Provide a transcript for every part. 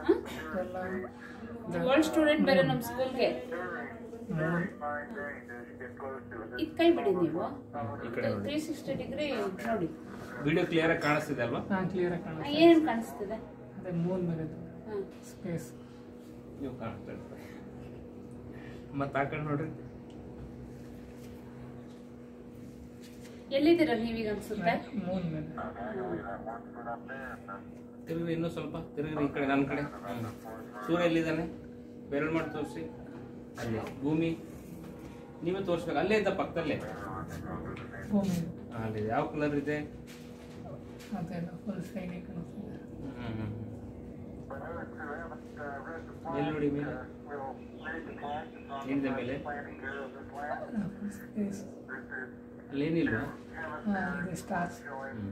ಎಲ್ಲ world student ಬೇರೆ ನಮ್ಮ ಸ್ಕೂಲ್ಗೆ ಮೂರು ಇದು ಕೈ ಬಿಡಿ ನೀವು ಈ ಕಡೆ ನೋಡಿ ತ್ರೀ ಸಿಕ್ಸ್ಟಿ ಡಿಗ್ರಿ ನೋಡಿ ವಿಡಿಯೋ ಕ್ಲಿಯರ್ ಆಗಿ ಕಾಣಿಸ್ತಿದೆ ಅಲ್ವಾ ಹಾಂ ಕ್ಲಿಯರಾಗಿ ಕಾಣುತ್ತೆ ಏನೇನು ಕಾಣಿಸ್ತಿದೆ ಅದೇ ಮೂನ್ ಮೇಲೆ ಹಾಂ ಸ್ಪೇಸ್ ನೀವು ಕಾಣಿಸ್ತಾ ಇರ್ತದೆ ಮತ್ತೆ ಆ ಕಡೆ ನೋಡ್ರಿ ಎಲ್ಲಿದ್ದೀರ ನೀವೀಗ ಅನ್ಸುತ್ತೆ ಮೂನ್ ಮೇಲೆ ತಿರುಗಿ ಇನ್ನೂ ಸ್ವಲ್ಪ ತಿರುಗಿ ಈ ಕಡೆ ನನ್ನ ಕಡೆ ಹ್ಮ್. ಸೂರ್ಯ ಎಲ್ಲಿದ್ದಾನೆ ಬೆರಳು ಮಾಡಿ ತೋರಿಸಿ ಅಲ್ಲಿ ಭೂಮಿ ನೀವೇ ತೋರಿಸ್ಬೇಕು ಅಲ್ಲೇ ಇದ್ದ ಪಕ್ಕದಲ್ಲೇ ಭೂಮಿ ಹಾ, ಅಲ್ಲಿದೆ ಯಾವ ಕಲರ್ ಇದೆ ಅದೆಲ್ಲ ಫುಲ್ ಶೈನಿ ಕಾಣಿಸ್ತಿದೆ ಹ್ಮ್, ಹ್ಮ್, ಹ್ಮ್. ಎಲ್ಲಿ ನೋಡಿ ಮೇಲೆ ಏನಿದೆ ಮೇಲೆ ಸ್ಪೇಸ್ ಅಲ್ಲೇನಿಲ್ವಾ ಹಾಂ ಇದೆ ಸ್ಟಾರ್ಸ್ ಹ್ಮ್.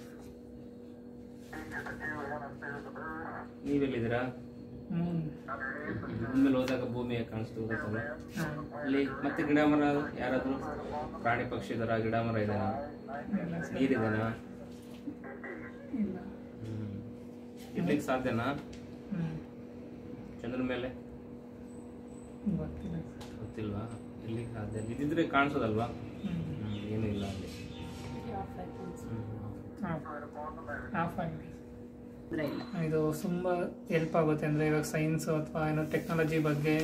ನೀವೆಲ್ಲಿದ್ದೀರಾ ಮೂನ್ ಮುಂದೆ ಹೋದಾಗ ಭೂಮಿ ಕಾಣಿಸ್ತು ಗೊತ್ತಲ್ಲ ಹಾಂ ಅಲ್ಲಿ ಮತ್ತೆ ಗಿಡ ಮರ ಯಾರಾದ್ರೂ ಪ್ರಾಣಿ ಪಕ್ಷಿ ಇದಾರ ಗಿಡ ಮರ ಇದಾರ ಎಲ್ಲ ಸರಿ ನೀರಿದಾನ ಇಲ್ಲ ಇರ್ಲಿಕ್ಕೆ ಸಾಧ್ಯನಾ ಹ್ಞೂ ಚಂದ್ರ ಮೇಲೆ ಗೊತ್ತಿಲ್ಲ ಗೊತ್ತಿಲ್ವಾ ಇರ್ಲಿಕ್ಕೆ ಸಾಧ್ಯ ಇಲ್ಲ. ಇದಿದ್ರೆ ಕಾಣಿಸೋದಲ್ವಾ ಹ್ಞೂ ಹ್ಮ್, ಏನೂ ಇಲ್ಲ ಅಲ್ಲಿ ಆಫ್ ಆಯ್ತು ಅನ್ಸುತ್ತೆ. ಹ್ಮ್. ಆಫ್ ಆಫ್ ಆಗಿದೆ ತೊಂದ್ರೆ ಇಲ್ಲ ಇದು ತುಂಬ ಹೆಲ್ಪ್ ಆಗುತ್ತೆ ಅಂದರೆ ಇವಾಗ ಸೈನ್ಸ್ ಅಥವಾ ಏನೋ ಟೆಕ್ನಾಲಜಿ ಬಗ್ಗೆ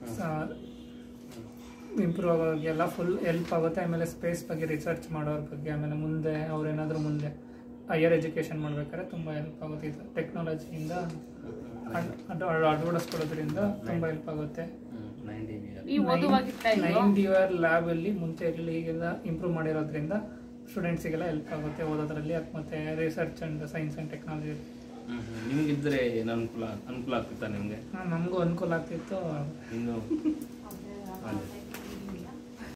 ಇಂಪ್ರೂವ್ ಆಗೋರಿಗೆಲ್ಲ ಫುಲ್ ಹೆಲ್ಪ್ ಆಗುತ್ತೆ ಆಮೇಲೆ ಸ್ಪೇಸ್ ಬಗ್ಗೆ ರಿಸರ್ಚ್ ಮಾಡೋರ ಬಗ್ಗೆ ಆಮೇಲೆ ಮುಂದೆ ಅವ್ರೇನಾದರೂ ಮುಂದೆ ಹೈಯರ್ ಎಜುಕೇಷನ್ ಮಾಡ್ಬೇಕಾದ್ರೆ ತುಂಬ ಹೆಲ್ಪ್ ಆಗುತ್ತೆ ಇದು ಟೆಕ್ನಾಲಜಿಯಿಂದ ಅಳವಡಿಸ್ಕೊಳ್ಳೋದ್ರಿಂದ ತುಂಬ ಹೆಲ್ಪ್ ಆಗುತ್ತೆ ಹ್ಮ್, 90 meter. ನೀವು ಓದುವಾಗಿತ್ತ ನೈನ್ ಡಿವರ್ ಲ್ಯಾಬಲ್ಲಿ ಮುಂಚೆ ಇರಲಿ ಈಗೆಲ್ಲ ಇಂಪ್ರೂವ್ ಮಾಡಿರೋದ್ರಿಂದ ಸ್ಟೂಡೆಂಟ್ಸಿಗೆಲ್ಲ ಹೆಲ್ಪ್ ಆಗುತ್ತೆ ಓದೋದ್ರಲ್ಲಿ ಅದು ಮತ್ತೆ research and science and technology hmm, hmm. ನಿಮ್ಗಿದ್ರೆ ಏನು ಅನುಕೂಲ ಅನುಕೂಲ ಆಗ್ತಿತ್ತಾ ನಿಮ್ಗೆ ನಮಗೂ ಅನುಕೂಲ ಆಗ್ತಿತ್ತು ಇನ್ನು